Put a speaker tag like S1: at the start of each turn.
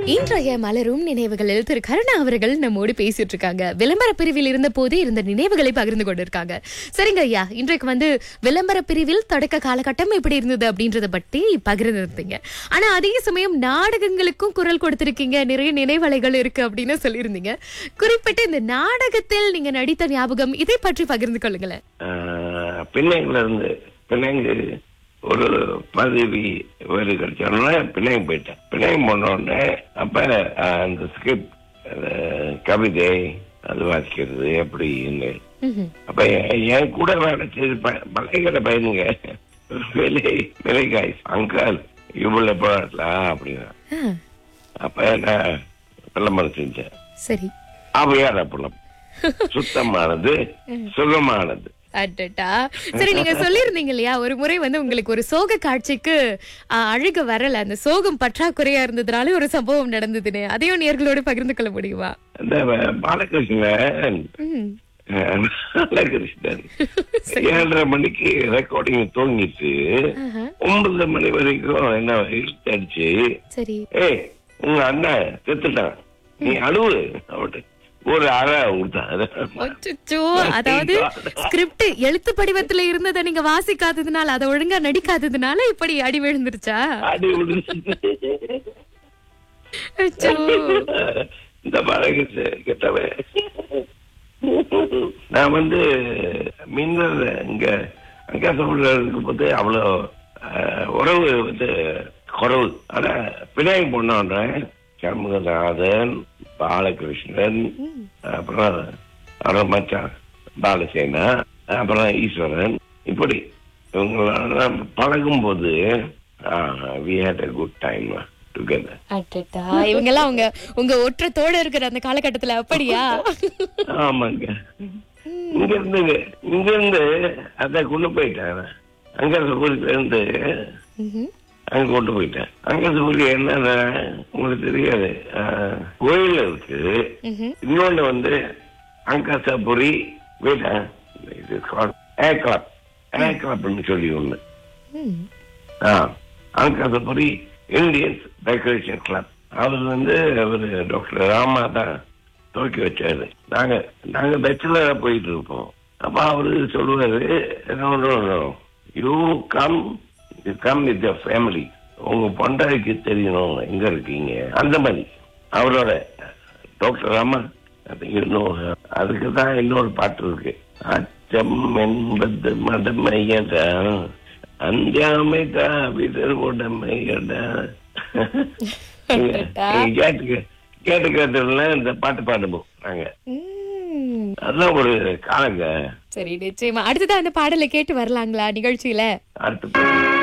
S1: இன்றைய மலரும் நினைவுகளில் திரு கருணா அவர்கள் நம்மோடு பேசிட்டு இருக்காங்க விளம்பர பிரிவில் இருந்த போதே இருந்த நினைவுகளை பகிர்ந்து கொண்டிருக்காங்க சரிங்க ஐயா இன்றைக்கு வந்து விளம்பர பிரிவில் தொடக்க காலகட்டம் எப்படி இருந்தது அப்படின்றத பற்றி பகிர்ந்திருந்தீங்க ஆனா அதே சமயம் நாடகங்களுக்கும் குரல் கொடுத்திருக்கீங்க நிறைய நினைவலைகள் இருக்கு அப்படின்னு சொல்லியிருந்தீங்க குறிப்பிட்ட இந்த நாடகத்தில் நீங்க நடித்த ஞாபகம் இதை பற்றி பகிர்ந்து கொள்ளுங்களேன்
S2: ஆஹ் பிள்ளைங்கள்ல இருந்து பிள்ளைங்க ஒரு பதவி வேறு கிடைச்சோன்னா பிள்ளைங்க போயிட்டேன் பிள்ளைங்க போன உடனே அப்ப ஆஹ், அந்த ஸ்கிரிப்ட் கவிதை அது வாசிக்கிறது அப்படின்னு
S1: ம்ஹும்.
S2: அப்ப என் என் கூட வேலை செய்து பழைய பையனுங்க விலை விலைக்காய் அங்கால் இவ்வளவு போடலாம் அப்படின்னா
S1: ஆ,
S2: அப்ப நான் விளம்பரம் செஞ்சேன்
S1: சரி
S2: அவையார் அப்பளம் சுத்தமானது சுகமானது
S1: அடடா சரி நீங்க சொல்லியிருந்தீங்க இல்லையா ஒரு முறை வந்து உங்களுக்கு ஒரு சோக காட்சிக்கு ஆ, அழுக வரல அந்த சோகம் பற்றாக்குறையா இருந்ததுனால ஒரு சம்பவம் நடந்ததுன்னு அதையும் நேர்களோட பகிர்ந்து கொள்ள முடியுமா
S2: இந்த பாலகிருஷ்ணன்
S1: ம்.
S2: பாலகிருஷ்ணன் ஏழரை மணிக்கு ரெக்கார்டிங் தூங்கிட்டு
S1: ஆஹா.
S2: ஒன்பது மணி வரைக்கும் என்ன இழுத்தடிச்சு
S1: சரி
S2: ஏய் உங்க அண்ணன் செத்துட்டான் நீ அழுவு அவட்டு ஒரு அற கொடுத்தான்
S1: அச்சச்சோ, அதாவது ஸ்கிரிப்ட் எழுத்து படிவத்துல இருந்ததை நீங்க வாசிக்காததுனால அதை ஒழுங்கா நடிக்காததுனால இப்படி அடி விழுந்துருச்சா
S2: அடி விழுந்து
S1: அச்சோ.
S2: இந்த பாலகிருஷ்ணன் கெட்டவன் நான் வந்து மின்னல் இங்க அங்காசபுரில் இருக்கும்போது அவ்வளோ அஹ், உறவு வந்து குறவு ஆனா பினாயி பொண்ணோன்ற சண்முகநாதன் பாலகிருஷ்ணன் அப்புறம் அப்புறம் மச்சான் பாலசேனா அப்புறம் ஈஸ்வரன் இப்படி இவங்களெல்லாம் பழகும் போது we had a good time together
S1: அடடா இவங்க எல்லாம் உங்க உங்க ஒற்றத்தோட இருக்கிற அந்த காலகட்டத்துல அப்படியா
S2: ஆமாங்க இங்க இருந்து இங்க இருந்து அத கொண்டு போயிட்டேன் அங்க ஊருக்கு இருந்து
S1: ம்ஹும்.
S2: அங்க கொண்டு போயிட்டேன் அங்க ஊருக்கு என்னன்னா உங்களுக்கு தெரியாது ஆஹ், கோயில் இருக்கு
S1: ம்ஹும்.
S2: இன்னொன்னு வந்து அங்காசாபுரி வீட்டா இது ஏர் கிளப் ஏர் கிளப்னு சொல்லி ஒண்ணு
S1: ம்.
S2: ஆ அங்காசபுரி இந்தியன்ஸ் டெக்கரேஷன் கிளப் அவர் வந்து அவரு டாக்டர் ராமா தான் துவக்கி வச்சாரு நாங்க நாங்க பேச்சுலரா போயிட்டு இருப்போம் அப்ப அவரு சொல்லுவாரு you come you come with your family உங்க பொண்டாய்க்கு தெரியணும் எங்க இருக்கீங்க அந்த மாதிரி அவரோட டாக்டர் ராமா அது இன்னும் அதுக்கு தான் இன்னொரு பாட்டு இருக்கு அச்சம் என்பது மதமையடா அஞ்சாமைதா விதர் உடமையடா கேட்டு கேட்டு கேட்டுல இந்த பாட்டு பாடுவோம் நாங்க
S1: ம்.
S2: அதெல்லாம் ஒரு காலங்க
S1: சரி நிச்சயமா அடுத்ததான் அந்த பாடலை கேட்டு வரலாங்களா நிகழ்ச்சியில
S2: அடுத்து